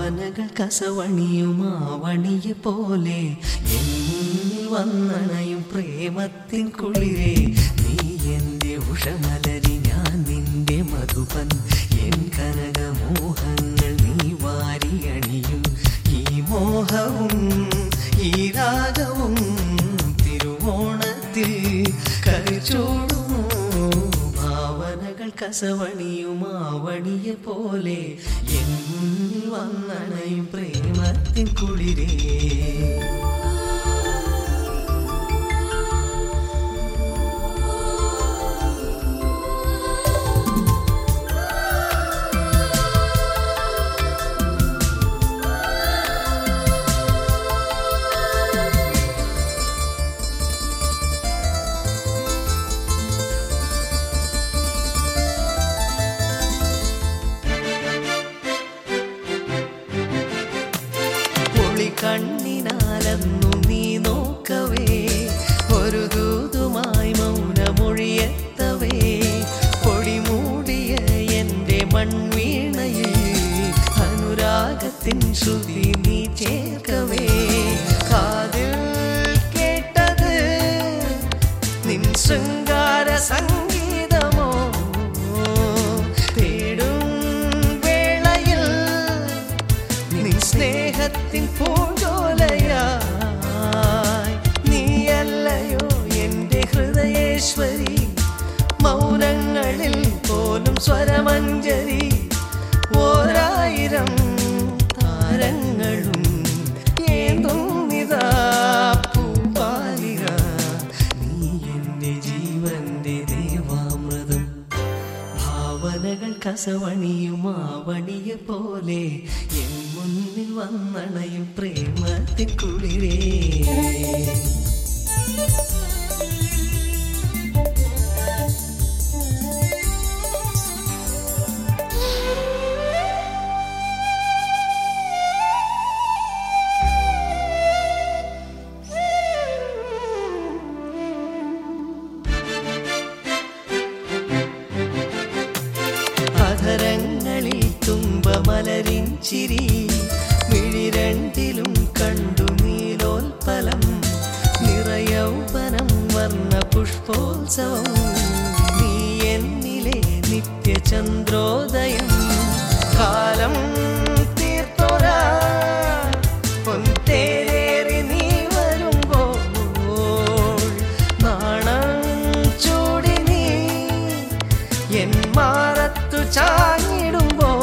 ഭാവനകൾ കസവണിയുമാവണിയെ പോലെ എന്നിൽ വന്നണയും പ്രേമത്തിൻ കുളിരേ നീ എന്റെ ഉഷമലരി ഞാൻ നിന്റെ മധുപൻ എൻ കനകമോഹങ്ങൾ നീ വാരി അണിയൂ ഈ മോഹവും ഈ രാഗവും തിരുവോണത്തിൽ കരിച്ചോടുമോ ഭാവനകൾ കസവണിയുമാവണിയെ പോലെ എൻ മുന്നിൽ വന്നണയും പ്രേമത്തിൻ കുളിരേ പൊളി കണ്ണിനാലെന്നു നീ നോക്കവേ ഒരു ദൂതുമായി മൗനമൊഴിയെത്തവേ പൊടി മൂടിയ എന്റെ മൺവീണയിൽ അനുരാഗത്തിൻ ശ്രുതി നീ ചേർക്കവേ കാതിൽ കേട്ടത് നിൻ ശൃംഗാര സംഗീതമോ തേടും വേളയിൽ നിൻ സ്നേഹത്തിൻ പൂജോലയായി നീയല്ലയോ എന്റെ ഹൃദയേശ്വരി മൗനങ്ങളിൽ പോലും സ്വരമഞ്ജരി ഓരായിരം താരങ്ങളും ഏന്തും നിതാ പൂപാലിക നീ എന്റെ ജീവന്റെ ദേവാമൃതം ഭാവനകൾ കസവണിയുമാവണിയെ പോലെ എൻ മുന്നിൽ വന്നണയും പ്രേമത്തിൻ കുളിരേ അധരങ്ങളിൽ തുമ്പമലരിൻ ചിരി മിഴിരണ്ടിലും കണ്ടു നീലോൽപ്പലം നിറയൗവനം വർണ്ണ പുഷ്പോത്സവം നീ എന്നിലെ നിത്യചന്ദ്രോദയം കാലം തീർത്തോരാ പൊൻതേരേറി നീ വരുമ്പോൾ നാണം ചൂടി നീ എൻ മാറത്തു ചാഞ്ഞിടുമ്പോൾ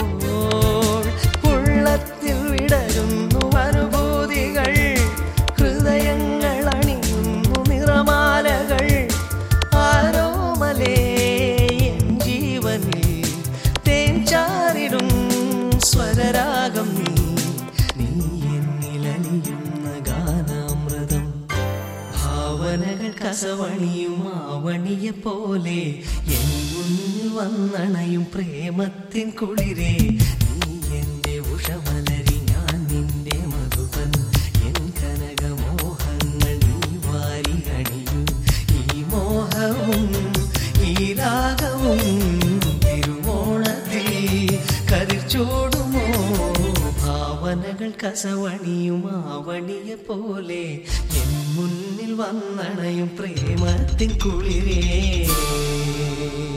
ഉള്ളത്തിൽ വിടരുന്നു അനുഭൂതികൾ ഹൃദയങ്ങൾ അണിയുന്നു നിറമാലകൾ ആരോമലേ എൻ ജീവനിൽ തേൻ ചാരിടും സ്വരരാഗം നീ നീ എന്നിലലിയുന്ന ഗാനാമൃതം ഭാവനകൾ കസവണിയുമാവണിയെ പോലെ എൻ മുന്നിൽ വന്നണയും പ്രേമത്തിൻ കുളിരേ നീ എന്റെ ഉഷമലരി ഞാൻ നിന്റെ മധുപൻ എൻ കനകമോഹങ്ങൾ നീ വാരി അണിയൂ ഈ മോഹവും ഈ രാഗവും തിരുവോണത്തിൽ കരിച്ചോടുമോ ഭാവനകൾ കസവണിയുമാവണിയെ പോലെ എൻ മുന്നിൽ വന്നണയും പ്രേമത്തിൻ കുളിരേ